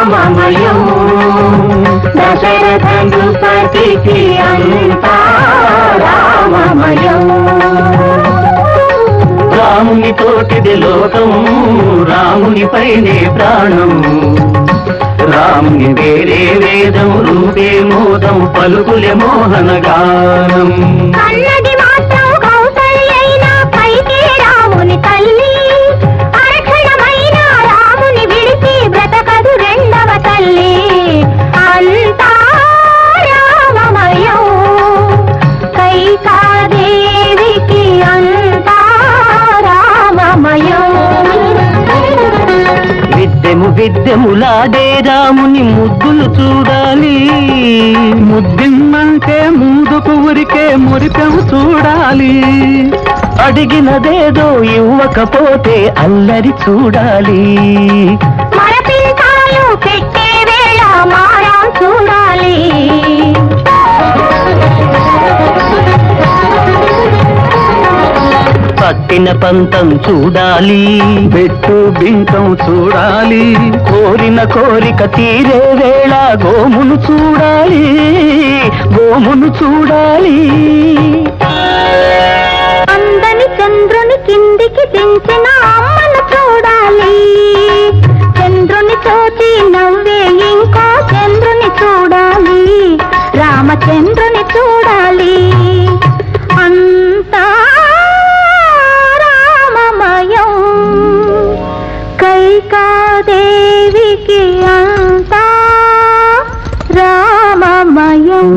రామమయం దశరథ నృపతికి అంతా రామమయం రాముని తోటిది లోకం రాముని పైనే ప్రాణం రాముని వేరే వేదం రూపే మోదం పలుకులే మోహన గానం కన్నది మాత్రం కౌసల్యైన పైకి రాముని తల్లి అరక్షణమైన రాముని విడిచి బ్రతకదు రెండవ తల్లి అంతా రామమయం కైకాదేవికి అంతా రామమయం విద్యము విద్యములాడే రాముని ముద్దులు చూడాలి ముద్దిమ్మంటే ముందుకు ఉరికే మురిపెం చూడాలి అడిగినదేదో ఇవ్వకపోతే అల్లరి చూడాలి మరపించాలు పెట్టే వేళ మారాం చూడాలి పట్టిన పంతం చూడాలి పెట్టు బింకం చూడాలి కోరిన కోరిక తీరే వేళ గోమును చూడాలి గోమును చూడాలి అందని చంద్రుని కిందికి దించిన అమ్మను చూడాలి చంద్రుని చూచి నవ్వే ఇంకో చంద్రుని చూడాలి రామచంద్రుని చూడాలి అంతా రామమయం కైకాదేవికి అంతా రామమయం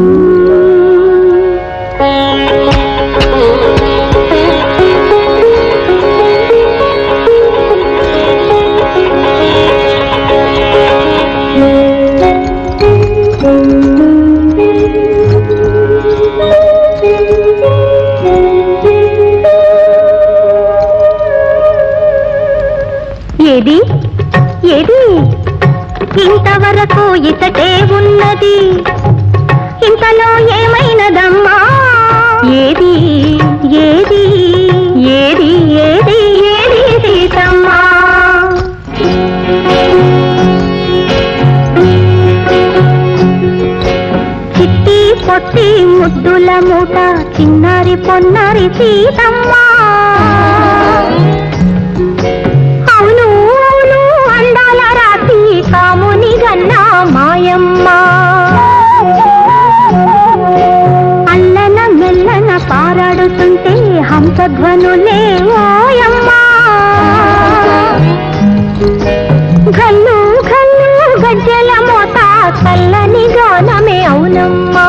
ఏది ఏది ఇంతవరకు ఇతటే ఉన్నది ఇంతలో ఏమైనదమ్మా ఏది ఏది ఏది ఏది ఏది సీతమ్మా చిట్టి పొట్టి ముద్దుల మూట చిన్నారి పొన్నారి సీతమ్మా అవును అవును అందాల రాతి కాముని గన్నా మాయమ్మ అల్లన మెల్లన పారాడుతుంటే హంసధ్వనులే ఓయమ్మా గల్లు గల్లు గజ్జల మోత చల్లని గానమే అవునమ్మా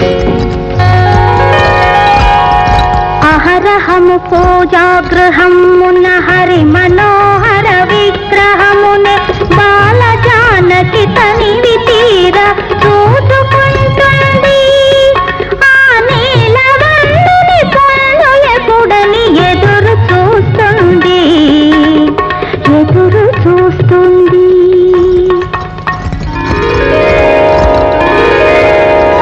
అహరహము పూజాగృహం